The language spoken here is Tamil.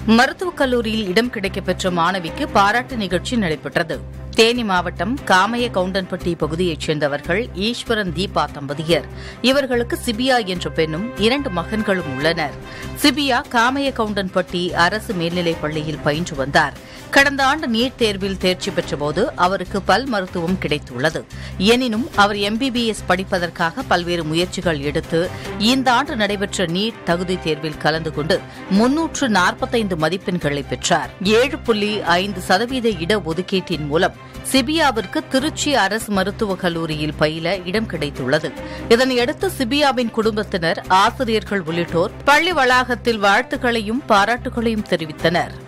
மருத்துவக் கல்லூரியில் இடம் கிடைக்கப்பெற்ற மாணவிக்கு பாராட்டு நிகழ்ச்சி நடைபெற்றது தேனி மாவட்டம் காமைய கவுண்டன்பட்டி பகுதியைச் சேர்ந்தவர்கள் ஈஸ்வரன் தீபா தம்பதியர் இவர்களுக்கு சிபியா என்ற பெண்ணும் இரண்டு மகன்களும் உள்ளனர் சிபியா காமைய கவுண்டன்பட்டி அரசு மேல்நிலைப் பள்ளியில் பயின்று வந்தார் கடந்த ஆண்டு நீட் தேர்வில் தேர்ச்சி பெற்றபோது அவருக்கு பல் மருத்துவம் கிடைத்துள்ளது எனினும் அவர் எம்பிபிஎஸ் படிப்பதற்காக பல்வேறு முயற்சிகள் எடுத்து இந்த ஆண்டு நடைபெற்ற நீட் தகுதி தேர்வில் கலந்து கொண்டு முன்னூற்று நாற்பத்தைந்து மதிப்பெண்களை பெற்றார் ஏழு புள்ளி ஐந்து சதவீத இடஒதுக்கீட்டின் மூலம் சிபியாவிற்கு திருச்சி அரசு மருத்துவக் கல்லூரியில் பயில இடம் கிடைத்துள்ளது இதனையடுத்து சிபியாவின் குடும்பத்தினர் ஆசிரியர்கள் உள்ளிட்டோர் பள்ளி வளாகத்தில் வாழ்த்துக்களையும் பாராட்டுகளையும் தெரிவித்தனர்